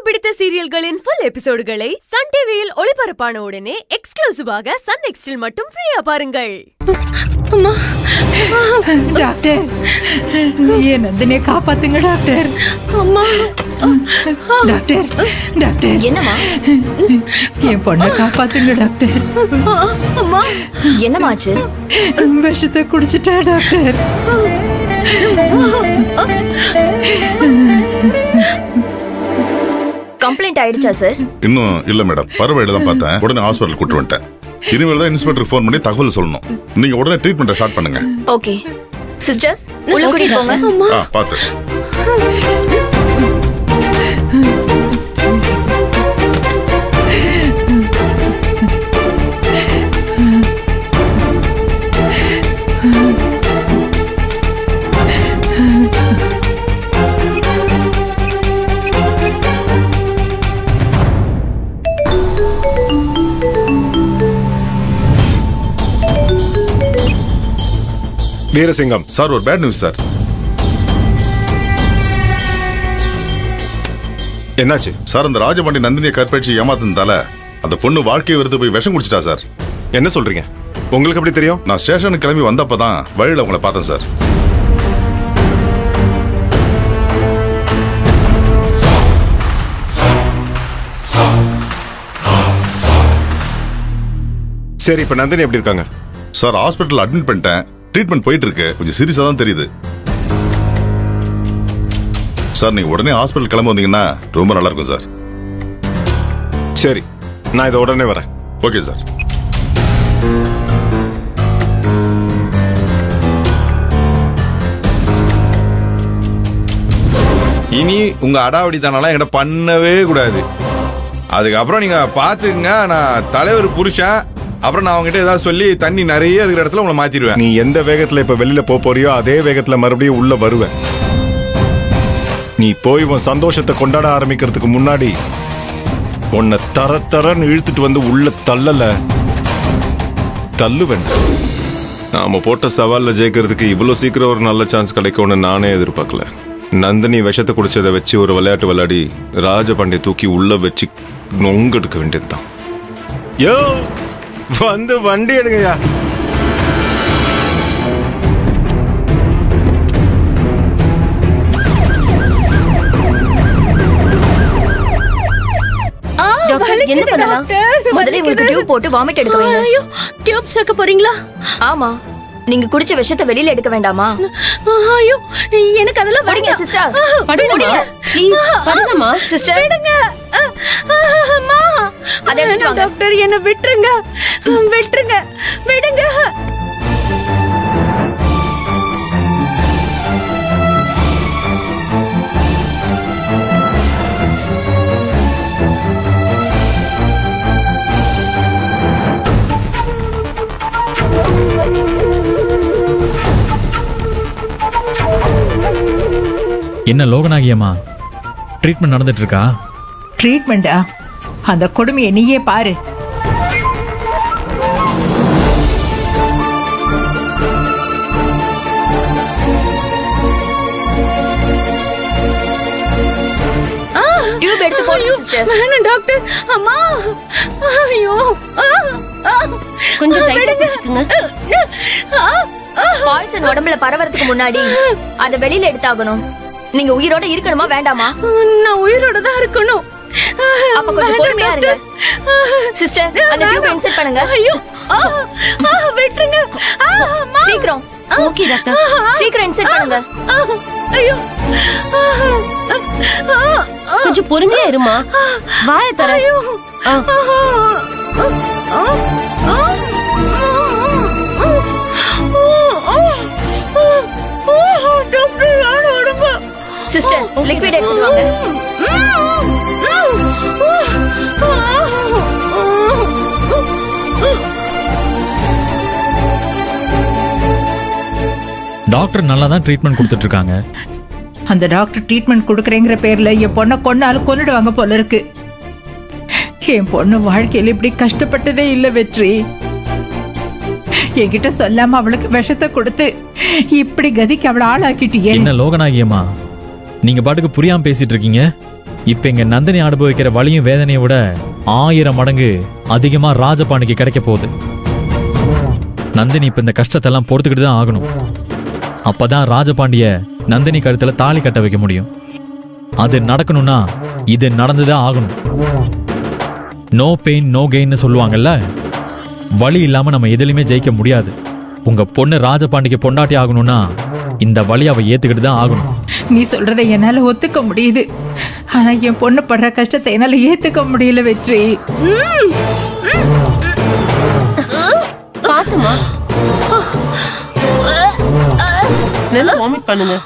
பிடித்த சீரியல்களின் full எபிசோடுகளை Sun டிவியில் ஒளிபரப்பான உடனே எக்ஸ்க்ளூசிவாக சன் நெக்ஸ்டில் மட்டும் ஃப்ரீயா பாருங்கள் டாக்டர் என் நந்தினியை காப்பாத்துங்க டாக்டர் அம்மா டாக்டர் டாக்டர் என்னம்மா என் பொண்ணை காப்பாத்துங்க டாக்டர் அம்மா என்னமாச்சு விஷத்தை குடிச்சிட்டா டாக்டர் கம்ப்ளைண்ட் ஆயிடுச்சா சார் இன்னும் இல்ல மேடம் பரவாயில்ல தான் பார்த்தேன் உடனே ஹாஸ்பிட்டல் கூட்டு வந்துட்டேன் இனிமேல் தான் இன்ஸ்பெக்டர் ஃபோன் பண்ணி தகவல் சொல்லணும் நீங்க உடனே ட்ரீட்மெண்ட்டை ஸ்டார்ட் பண்ணுங்க ஓகே சிஸ்டர்ஸ் உள்ள கூட்டிட்டு போங்க ஆ பார்த்து வீரசிங்கம் சார் ஒரு பேட் நியூஸ் சார் என்னாச்சு சார் அந்த ராஜபாண்டி நந்தினியை கற்பழிச்சு ஏமாத்தினதால அந்த பொண்ணு வாழ்க்கையை வெறுத்து போய் விஷம் குடிச்சிட்டா சார் என்ன சொல்றீங்க உங்களுக்கு எப்படி தெரியும் நான் ஸ்டேஷனுக்கு கிளம்பி வந்தப்பதான் வழியில உங்களை பார்த்தேன் சார் சரி இப்ப நந்தினி எப்படி இருக்காங்க சார் ஹாஸ்பிட்டல் அட்மிட் பண்ணிட்டேன் ட்ரீட்மெண்ட் போயிட்டு இருக்கு கொஞ்சம் சீரியஸா தான் தெரியுது சார் நீங்க உடனே ஹாஸ்பிட்டல் கிளம்ப வந்தீங்கன்னா ரொம்ப நல்லா இருக்கும் சார் சரி நான் இதை உடனே வரேன் ஓகே சார் இனி உங்க அடாவடித்தனம்லாம் என்கிட்ட பண்ணவே கூடாது அதுக்கப்புறம் நீங்க பாத்துக்கங்க நான் தலைவர் புருஷன் அப்புறம் நான் அவங்ககிட்ட ஏதாவது சொல்லி தண்ணி நிறைய இருக்கிற இடத்துல உங்களை மாத்திடுவேன் நீ எந்த வேகத்துல இப்ப வெளியில போப் போறியோ அதே வேகத்துல மறுபடியும் உள்ள வருவ நீ போய் உன் சந்தோஷத்தை கொண்டாட ஆரம்பிக்கிறதுக்கு முன்னாடி உன்னை தர தரன்னு இழுத்துட்டு வந்து உள்ள தள்ளல தள்ளுவேன் நாம போட்ட சவால்ல ஜெயிக்கிறதுக்கு இவ்வளவு சீக்கிரம் ஒரு நல்ல சான்ஸ் கிடைக்கும்னு நானே எதிர்பார்க்கல நந்தினி விஷத்தை குடிச்சதை வச்சு ஒரு விளையாட்டு விளையாடி ராஜபாண்டிய தூக்கி உள்ள வச்சு நொங்கெடுக்க வேண்டியதுதான் யோ வந்து வண்டி எடுங்கய்யா டாக்டர் என்ன பண்ணலாம் முதல்ல உங்களுக்கு டியூப் போட்டு வாமிட் எடுக்க வைங்க ஐயோ டியூப் சேர்க்க போறீங்களா ஆமா நீங்க குடிச்ச விஷத்தை வெளியில எடுக்க வேண்டாமா ஐயோ எனக்கு அதெல்லாம் படிங்க வேண்டாம். சிஸ்டர் படுங்கம்மா. ப்ளீஸ் படுங்கம்மா சிஸ்டர் விடுங்க அ, அ, அம்மா அதை எடுத்துட்டு வாங்க. டாக்டர் என்ன விட்டுருங்க விட்டுருங்க விடுங்க என்ன லோகநாயகியம்மா ட்ரீட்மெண்ட் நடந்துட்டு இருக்கா ட்ரீட்மெண்டா அந்த கொடுமையை நீயே பாரு டியூப் எடுத்து போடுங்க சிஸ்டர் வேணாம் டாக்டர் அம்மா ஐயோ ஆ, ஆ. கொஞ்சம் டைட்டா விடுங்க. பிடிச்சுக்குங்க. ஆ, ஆ. பாய்சன் உடம்புல பரவறதுக்கு முன்னாடி அத வெளியில எடுத்தாகணும் நீங்க உயிரோட இருக்கணுமா வேண்டாமா நான் உயிரோட தான் இருக்கணும் அப்ப கொஞ்சம் வேண்டாம் பொறுமையா இருங்க. டாக்டர். சிஸ்டர் அந்த டியூப் வேணாம். இன்செர்ட் பண்ணுங்க ஐயோ ஆ, ஆ, விட்டுருங்க ஆ, அம்மா. சீக்கிரம் ஓகே டாக்டர் சீக்கிரம் இன்செர்ட் பண்ணுங்க ஆ, ஐயோ ஆ, ஆ, ஆ, கொஞ்சம் பொறுமையா இருமா வாய தர ஐயோ ஆ. ஆ, ஆ, ஆ, ஆ, டாக்டர் யாரும் விடுங்க சிஸ்டர் லிக்விட் எடுத்துட்டு வாங்க டாக்டர் நல்லா தான் ட்ரீட்மெண்ட் கொடுத்துட்டு இருக்காங்க அந்த டாக்டர் ட்ரீட்மெண்ட் கொடுக்குறேங்கிற பேர்ல என் பொண்ணை கொண்டாலும் கொன்னுடுவாங்க போல இருக்கு என் பொண்ணு வாழ்க்கையில இப்படி கஷ்டப்பட்டதே இல்ல வெற்றி என்கிட்ட சொல்லாம அவளுக்கு விஷத்தை கொடுத்து இப்படி கதிக்கு அவளை ஆளாக்கிட்டியே என்ன லோகநாயகியம்மா நீங்க பாட்டுக்கு புரியாம பேசிட்டு இருக்கீங்க இப்ப இங்க நந்தினி அனுபவிக்கிற வலியும் வேதனையை விட ஆயிரம் மடங்கு அதிகமா ராஜபாண்டிக்கு கிடைக்க போகுது நந்தினி இப்ப இந்த கஷ்டத்தெல்லாம் பொறுத்துக்கிட்டு தான் ஆகணும் அப்பதான் ராஜபாண்டிய நந்தினி கழுத்துல தாலி கட்ட வைக்க முடியும் அது நடக்கணும்னா இது நடந்துதான் ஆகணும் நோ பெயின் நோ கெயின்னு சொல்லுவாங்கல்ல வலி இல்லாம நம்ம எதுலையுமே ஜெயிக்க முடியாது உங்க பொண்ணு ராஜபாண்டிக்கு பொண்டாட்டி ஆகணும்னா இந்த வழி அவ ஏத்துக்கிட்டு தான் ஆகணும் நீ சொல்றதை என்னால ஒத்துக்க முடியுது ஆனா என் பொண்ணு படுற கஷ்டத்தை என்னால ஏத்துக்க முடியல வெற்றி பாத்துமா நல்லா வாமிட் பண்ணுங்க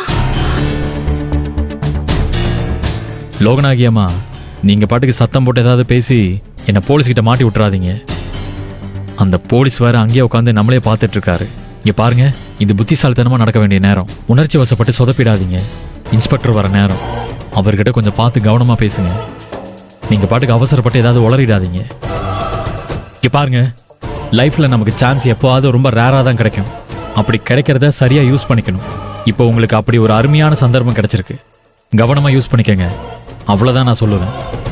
லோகநாயகி அம்மா நீங்க பாட்டுக்கு சத்தம் போட்டு ஏதாவது பேசி என்ன போலீஸ் கிட்ட மாட்டி விட்டுறாதீங்க அந்த போலீஸ் வேற அங்கேயே உட்காந்து நம்மளே பார்த்துட்டு இருக்காரு இங்க பாருங்க இது புத்திசாலித்தனமா நடக்க வேண்டிய நேரம் உணர்ச்சி வசப்பட்டு சொதப்பிடாதீங்க இன்ஸ்பெக்டர் வர நேரம் அவர்கிட்ட கொஞ்சம் பார்த்து கவனமா பேசுங்க நீங்க பாட்டுக்கு அவசரப்பட்டு ஏதாவது உளறிடாதீங்க இங்க பாருங்க லைஃப்ல நமக்கு சான்ஸ் எப்போவாவது ரொம்ப ரேரா தான் கிடைக்கும் அப்படி கிடைக்கிறத சரியா யூஸ் பண்ணிக்கணும் இப்போ உங்களுக்கு அப்படி ஒரு அருமையான சந்தர்ப்பம் கிடைச்சிருக்கு கவனமா யூஸ் பண்ணிக்கங்க அவ்வளவுதான் நான் சொல்லுவேன்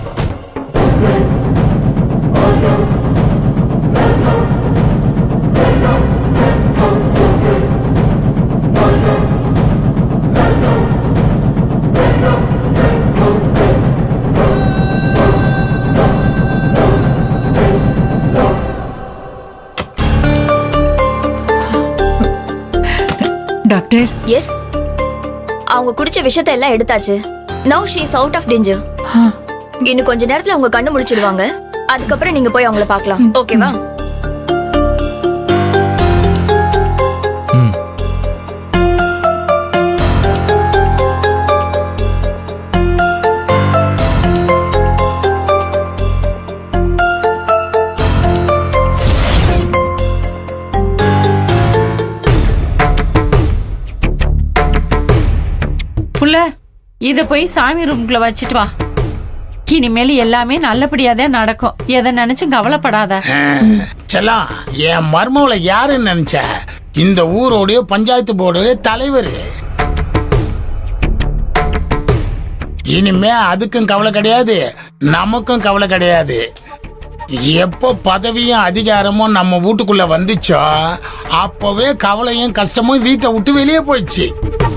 டாக்டர் எஸ் அவங்க குடிச்ச விஷயத்த எல்லாம் எடுத்தாச்சு now she is out of danger இன்னும் கொஞ்ச நேரத்துல அவங்க கண்ணு முடிச்சிடுவாங்க அதுக்கப்புறம் நீங்க போய் அவங்கள பார்க்கலாம் ஓகேவா ம் புள்ள இத போய் சாமி ரூம்குள்ள வச்சுட்டு வா இனிமேல் எல்லாமே நல்லபடியா தான் நடக்கும் எதை நினைச்சும் கவலைப்படாத செல்லம் என் மர்மவளை யாருன்னு நினைச்ச இந்த ஊரோடைய பஞ்சாயத்து போர்டுடைய தலைவர் இனிமே அதுக்கும் கவலை கிடையாது நமக்கும் கவலை கிடையாது எப்போ பதவியும் அதிகாரமும் நம்ம வீட்டுக்குள்ள வந்துச்சோ அப்பவே கவலையும் கஷ்டமும் வீட்டை விட்டு வெளியே போயிடுச்சு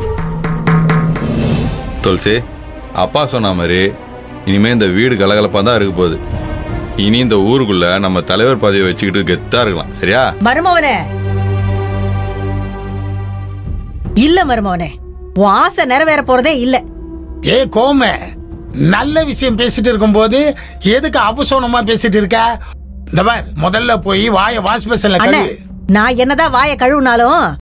துளசி அப்பா சொன்ன மாதிரி இனிமே இந்த வீடு கலகலப்பா தான் இருக்க போகுது இனி இந்த ஊருக்குள்ள நம்ம தலைவர் பதவியை வச்சுக்கிட்டு கெத்தா இருக்கலாம் சரியா மருமவனே இல்ல மருமவனே உன் ஆசை நிறைவேற போறதே இல்ல ஏ கோம நல்ல விஷயம் பேசிட்டு இருக்கும்போது எதுக்கு அபசோனமா பேசிட்டு இருக்க இந்த பார் முதல்ல போய் வாய வாஷ் பேசல அண்ணே நான் என்னதான் வாயை கழுவுனாலும்